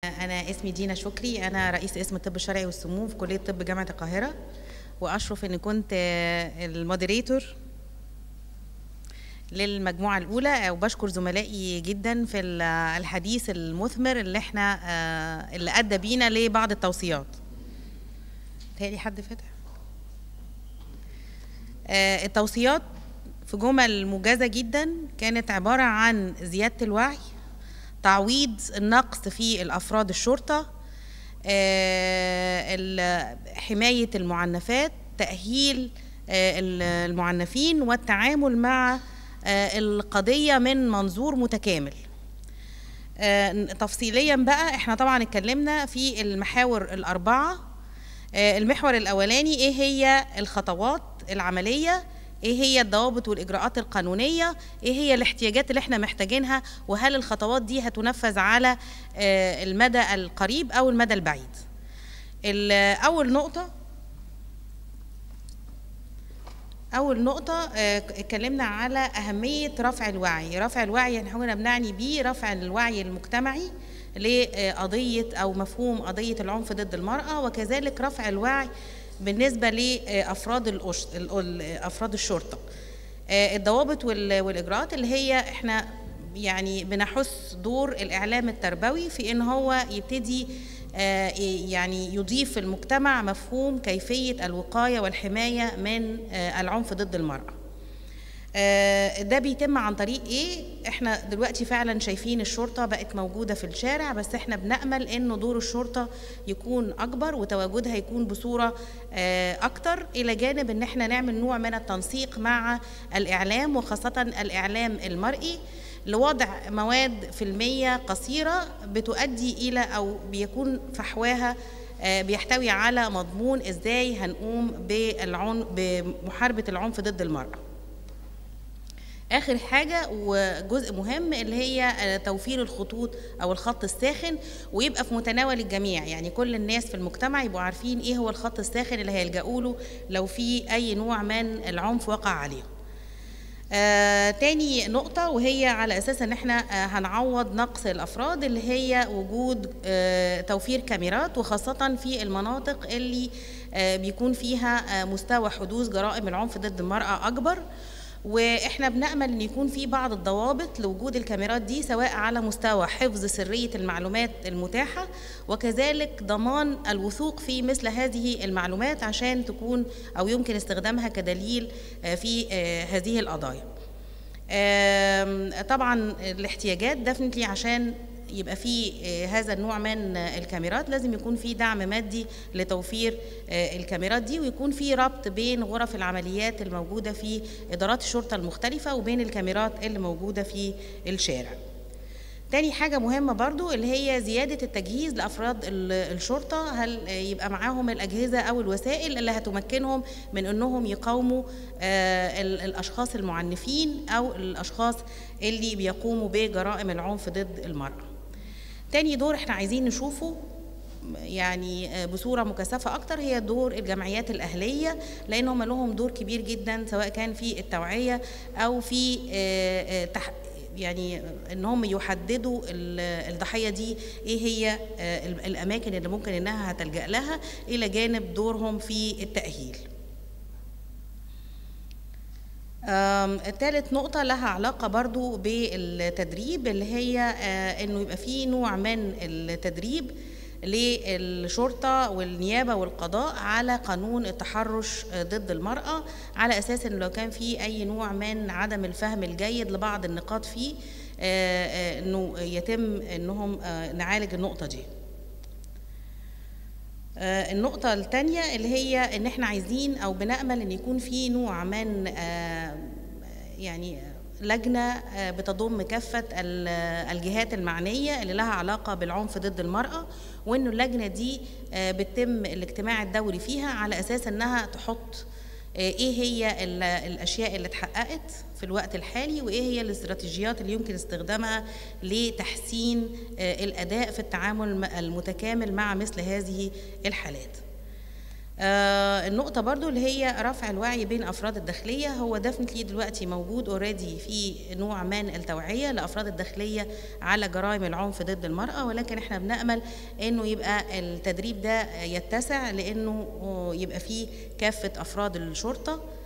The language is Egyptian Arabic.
أنا اسمي دينا شكري أنا رئيس قسم الطب الشرعي والسموم في كلية طب جامعة القاهرة وأشرف إني كنت المودريتور للمجموعة الأولى وبشكر زملائي جدا في الحديث المثمر اللي احنا اللي أدى بينا لبعض التوصيات. تهيألي حد فتح؟ التوصيات في جمل موجزة جدا كانت عبارة عن زيادة الوعي تعويض النقص في الافراد الشرطه حمايه المعنفات تاهيل المعنفين والتعامل مع القضيه من منظور متكامل تفصيليا بقى احنا طبعا اتكلمنا في المحاور الاربعه المحور الاولاني ايه هي الخطوات العمليه ايه هي الضوابط والاجراءات القانونيه ايه هي الاحتياجات اللي احنا محتاجينها وهل الخطوات دي هتنفذ على المدى القريب او المدى البعيد اول نقطه اول نقطه اتكلمنا على اهميه رفع الوعي رفع الوعي احنا كنا بنعني بيه رفع الوعي المجتمعي لقضيه او مفهوم قضيه العنف ضد المراه وكذلك رفع الوعي بالنسبه لافراد افراد الشرطه الضوابط والاجراءات اللي هي احنا يعني بنحث دور الاعلام التربوي في ان هو يبتدي يعني يضيف المجتمع مفهوم كيفيه الوقايه والحمايه من العنف ضد المراه ده بيتم عن طريق ايه احنا دلوقتي فعلا شايفين الشرطه بقت موجوده في الشارع بس احنا بنامل ان دور الشرطه يكون اكبر وتواجدها يكون بصوره اكتر الى جانب ان احنا نعمل نوع من التنسيق مع الاعلام وخاصه الاعلام المرئي لوضع مواد فيلميه قصيره بتؤدي الى او بيكون فحواها بيحتوي على مضمون ازاي هنقوم بالعن بمحاربه العنف ضد المراه اخر حاجه وجزء مهم اللي هي توفير الخطوط او الخط الساخن ويبقى في متناول الجميع يعني كل الناس في المجتمع يبقوا عارفين ايه هو الخط الساخن اللي هيلجأوا له لو في اي نوع من العنف وقع عليهم آه تاني نقطة وهي على أساس إن إحنا آه هنعوض نقص الأفراد اللي هي وجود آه توفير كاميرات وخاصة في المناطق اللي آه بيكون فيها آه مستوى حدوث جرائم العنف ضد المرأة أكبر واحنا بنامل ان يكون في بعض الضوابط لوجود الكاميرات دي سواء على مستوى حفظ سريه المعلومات المتاحه وكذلك ضمان الوثوق في مثل هذه المعلومات عشان تكون او يمكن استخدامها كدليل في هذه القضايا. طبعا الاحتياجات دفنتلي عشان يبقى في هذا النوع من الكاميرات لازم يكون في دعم مادي لتوفير الكاميرات دي ويكون في ربط بين غرف العمليات الموجوده في ادارات الشرطه المختلفه وبين الكاميرات اللي موجوده في الشارع. تاني حاجة مهمة برضو اللي هي زيادة التجهيز لأفراد الشرطة هل يبقى معاهم الأجهزة أو الوسائل اللي هتمكنهم من أنهم يقاوموا الأشخاص المعنفين أو الأشخاص اللي بيقوموا بجرائم العنف ضد المرأة تاني دور احنا عايزين نشوفه يعني بصوره مكثفه اكتر هي دور الجمعيات الاهليه لان هم لهم دور كبير جدا سواء كان في التوعيه او في يعني ان هم يحددوا الضحيه دي ايه هي الاماكن اللي ممكن انها هتلجا لها الى جانب دورهم في التاهيل ثالث نقطة لها علاقة برضو بالتدريب اللي هي انه يبقى في نوع من التدريب للشرطة والنيابة والقضاء على قانون التحرش ضد المرأة على أساس أنه لو كان في أي نوع من عدم الفهم الجيد لبعض النقاط فيه أنه يتم أنهم نعالج النقطة دي النقطة الثانية اللي هي إن إحنا عايزين أو بنأمل إن يكون في نوع من يعني لجنة بتضم كافة الجهات المعنية اللي لها علاقة بالعنف ضد المرأة وإنه اللجنة دي بتتم الاجتماع الدوري فيها على أساس إنها تحط ايه هي الاشياء اللي اتحققت في الوقت الحالي وايه هي الاستراتيجيات اللي يمكن استخدامها لتحسين الاداء في التعامل المتكامل مع مثل هذه الحالات آه النقطة برضو اللي هي رفع الوعي بين أفراد الداخلية هو ديفنتلي دلوقتي موجود اوريدي في نوع من التوعية لأفراد الداخلية على جرائم العنف ضد المرأة ولكن احنا بنأمل انه يبقى التدريب ده يتسع لانه يبقى فيه كافة أفراد الشرطة